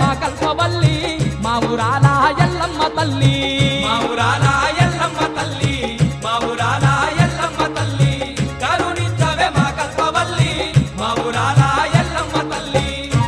మా కల్పవల్లి మా ఊరాల ఎల్లమ్మ తల్లి మా ఊరాల ఎల్లమ్మ తల్లి మా ఊరాల ఎల్లమ్మ తల్లి కరుణించవే మా కల్పవల్లి మా ఊరాల ఎల్లమ్మ తల్లి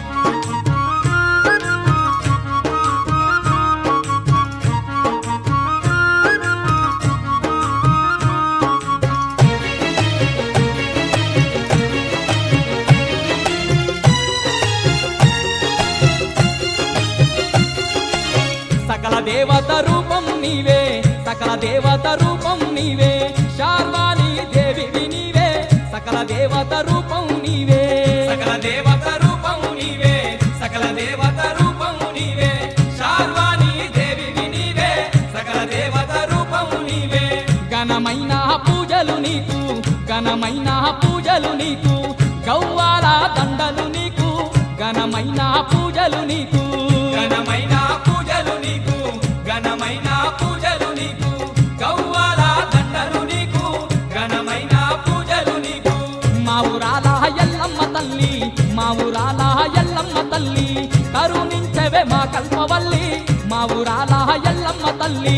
సకల దేవత రూపం నీవే సకల దేవత రూపం నీవే శార్వాణి దేవివి నీవే సకల దేవత రూపం నీవే సకల దేవత రూపము నీవే సకల దేవత రూపము నీవే శార్వాణి దేవివి నీవే సకల దేవత రూపము నీవే ఘనమైన పూజలు నీకు ఘనమైన పూజలు నీకు గౌవాల దండలు నీకు ఘనమైన పూజలు నీకు ఘనమైన పూజలు నీకు ఘనమైన పూజలు నీకు గౌవాల దండలు నీకు ఘనమైన పూజలు నీకు మా ఊరాల ఎల్లమ్మ తల్లి మా ఊరాల ఎల్లమ్మ తల్లి కరుణించవే మా కల్పవల్లి మా ఊరాల ఎల్లమ్మ తల్లి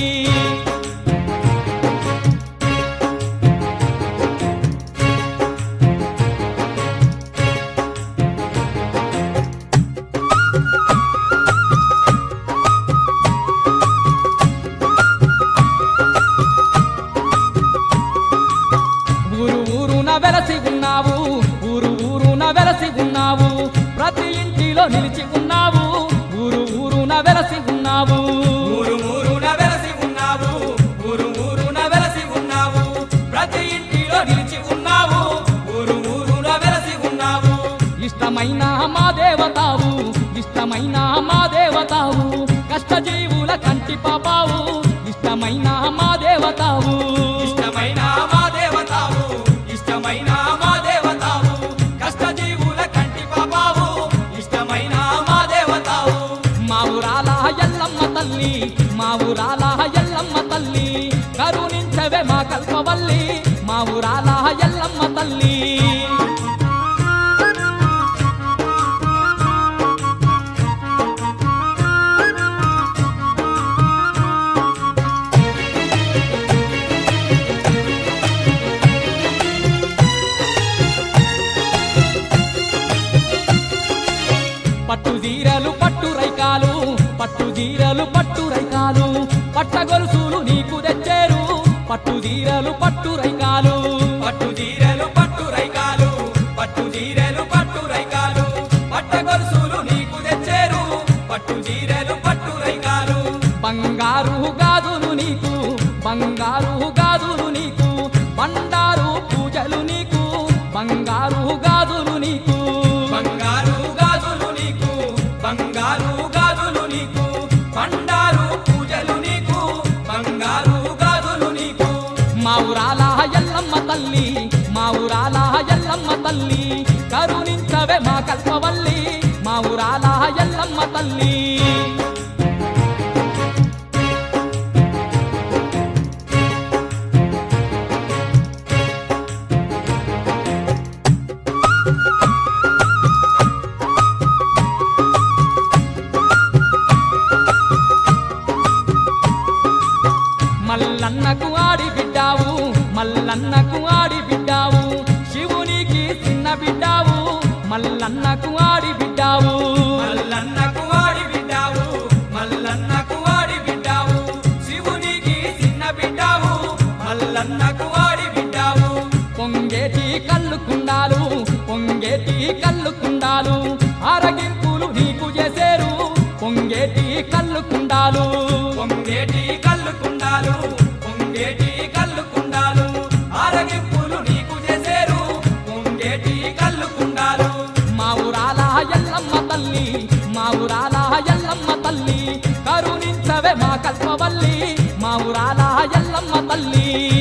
ఊరు ఊరున వెలసి ఉన్నావు ఊరు ఊరున వెలసి ఉన్నావు ప్రతి ఇంటిలో నిలిచి ఉన్నావు ఊరు ఊరున వెలసి ఉన్నావు ఊరు ఊరున వెలసి ఉన్నావు ఊరు ఊరున వెలసి ఉన్నావు ప్రతి ఇంటిలో నిలిచి ఉన్నావు ఊరు ఊరున వెలసి ఉన్నావు ఇష్టమైన మా దేవతావు ఇష్టమైన మా దేవతావు కష్టజీవుల కంటి పాపావు ఇష్టమైన మా దేవతావు ఇష్టమైన మా దేవతావు ఇష్టమైన మా దేవతావు కష్టజీవుల కంటి పాపావు ఇష్టమైన మా దేవతావు మా ఊరాల ఎల్లమ్మ తల్లి మా ఊరాల ఎల్లమ్మ తల్లి కరుణించవే మా కల్పవల్లి మా ఊరాల ఎల్లమ్మ తల్లి పట్టు జీరలు పట్టు రైకాలు పట్టు జీరలు పట్టు రైకాలు పట్ట గొలుసులు నీకు తెచ్చారు పట్టు జీరలు పట్టు రైకాలు పట్టు జీరెలు పట్టు రైకాలు పట్టు జీరెలు పట్టు రైకాలు పట్ట గొలుసులు నీకు తెచ్చేరు పట్టు జీరెలు పట్టు రైకాలు బంగారు గాజులు నీకు బంగారు గాజులు నీకు బండారు పూజలు నీకు బంగారు గాజులు నీకు బంగారు గాజులు నీకు బంగారు గాజులు నీకు బండారు పూజలు నీకు బంగారు గాజులు నీకు మా ఊరాల ఎల్లమ్మ తల్లి మా ఊరాల ఎల్లమ్మ తల్లి కరుణించవే మా కల్పవల్లి మా ఊరాల ఎల్లమ్మ తల్లి మల్లన్నకు ఆడి బిడ్డావు మల్లన్నకు ఆడి బిడ్డావు శివునికి చిన్న బిడ్డావు మల్లన్నకు ఆడి బిడ్డావు మల్లన్నకు వాడి బిడ్డావు మల్లన్నకు వాడి బిడ్డావు శివునికి చిన్న బిడ్డావు మల్లన్నకు వాడి బిడ్డావు పొంగేటి కళ్ళు కుండాలు పొంగేటి కళ్ళు కుండాలు ఆరగింపులు నీకు చేసేరు పొంగేటి కళ్ళు కుండాలు పొంగేటి కళ్ళు కుండాలు పొంగేటి కళ్ళు కుండాలు ఆరగింపులు నీకు చేసేరు పొంగేటి కళ్ళు కుండాలు మా ఊరాల ఎల్లమ్మ తల్లి మా ఊరాల ఎల్లమ్మ తల్లి కరుణించవే మా కల్పవల్లి మా ఊరాల ఎల్లమ్మ తల్లి